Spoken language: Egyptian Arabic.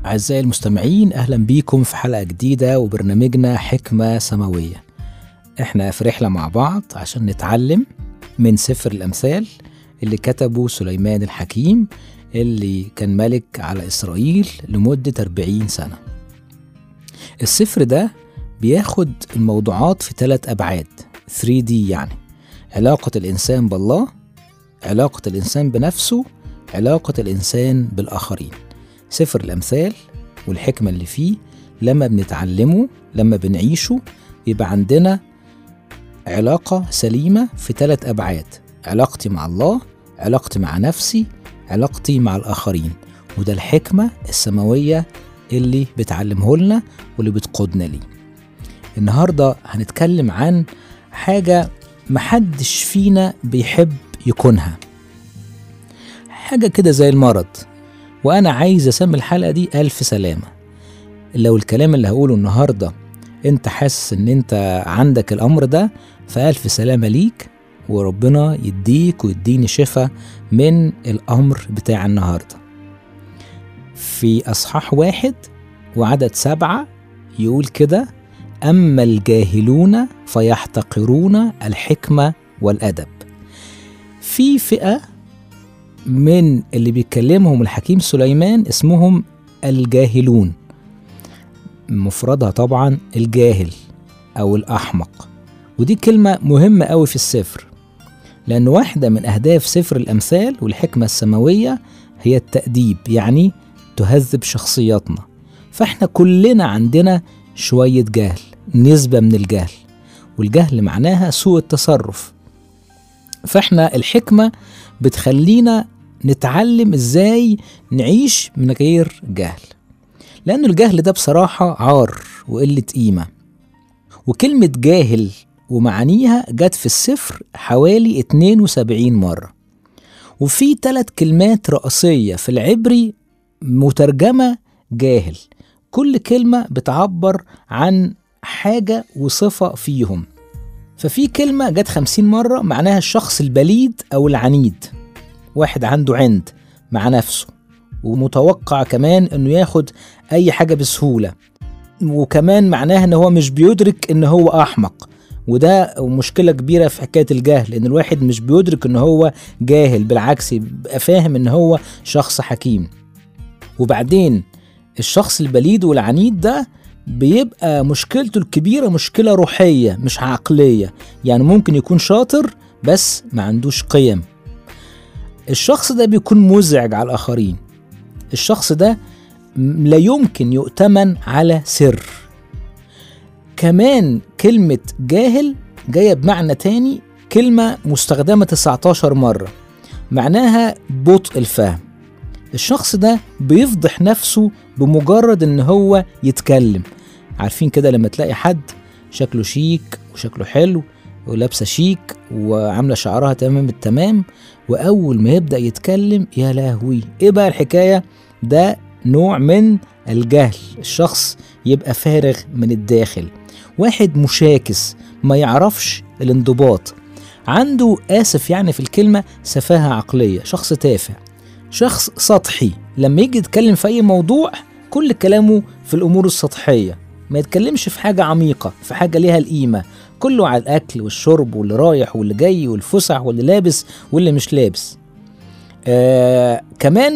أعزائي المستمعين أهلا بيكم في حلقة جديدة وبرنامجنا حكمة سماوية إحنا في رحلة مع بعض عشان نتعلم من سفر الأمثال اللي كتبه سليمان الحكيم اللي كان ملك على إسرائيل لمدة 40 سنة السفر ده بياخد الموضوعات في ثلاث أبعاد 3D يعني علاقة الإنسان بالله علاقة الإنسان بنفسه علاقة الإنسان بالآخرين سفر الأمثال والحكمة اللي فيه لما بنتعلمه لما بنعيشه يبقى عندنا علاقة سليمة في ثلاث أبعاد علاقتي مع الله علاقتي مع نفسي علاقتي مع الآخرين وده الحكمة السماوية اللي بتعلمه لنا واللي بتقودنا ليه النهاردة هنتكلم عن حاجة محدش فينا بيحب يكونها حاجة كده زي المرض وأنا عايز أسمي الحلقة دي ألف سلامة لو الكلام اللي هقوله النهاردة أنت حاسس إن أنت عندك الأمر ده فألف سلامة ليك وربنا يديك ويديني شفاء من الأمر بتاع النهاردة في أصحاح واحد وعدد سبعة يقول كده أما الجاهلون فيحتقرون الحكمة والأدب في فئة من اللي بيتكلمهم الحكيم سليمان اسمهم الجاهلون مفردها طبعا الجاهل أو الأحمق ودي كلمة مهمة أوي في السفر لأن واحدة من أهداف سفر الأمثال والحكمة السماوية هي التأديب يعني تهذب شخصياتنا فإحنا كلنا عندنا شوية جهل نسبة من الجهل والجهل معناها سوء التصرف فإحنا الحكمة بتخلينا نتعلم إزاي نعيش من غير جهل لأن الجهل ده بصراحة عار وقلة قيمة وكلمة جاهل ومعانيها جت في السفر حوالي 72 مرة وفي ثلاث كلمات رئيسية في العبري مترجمة جاهل كل كلمة بتعبر عن حاجة وصفة فيهم ففي كلمة جت خمسين مرة معناها الشخص البليد أو العنيد واحد عنده عند مع نفسه ومتوقع كمان انه ياخد اي حاجة بسهولة وكمان معناها ان هو مش بيدرك ان هو احمق وده مشكلة كبيرة في حكاية الجهل ان الواحد مش بيدرك ان هو جاهل بالعكس يبقى فاهم ان هو شخص حكيم وبعدين الشخص البليد والعنيد ده بيبقى مشكلته الكبيرة مشكلة روحية مش عقلية يعني ممكن يكون شاطر بس ما عندوش قيم الشخص ده بيكون مزعج على الآخرين الشخص ده لا يمكن يؤتمن على سر كمان كلمة جاهل جاية بمعنى تاني كلمة مستخدمة 19 مرة معناها بطء الفهم الشخص ده بيفضح نفسه بمجرد ان هو يتكلم عارفين كده لما تلاقي حد شكله شيك وشكله حلو ولابسه شيك وعامله شعرها تمام التمام واول ما يبدا يتكلم يا لهوي ايه بقى الحكايه ده نوع من الجهل الشخص يبقى فارغ من الداخل واحد مشاكس ما يعرفش الانضباط عنده اسف يعني في الكلمه سفاهه عقليه شخص تافه شخص سطحي لما يجي يتكلم في اي موضوع كل كلامه في الامور السطحيه ما يتكلمش في حاجه عميقه في حاجه ليها القيمه كله على الاكل والشرب واللي رايح واللي جاي والفسح واللي لابس واللي مش لابس آه كمان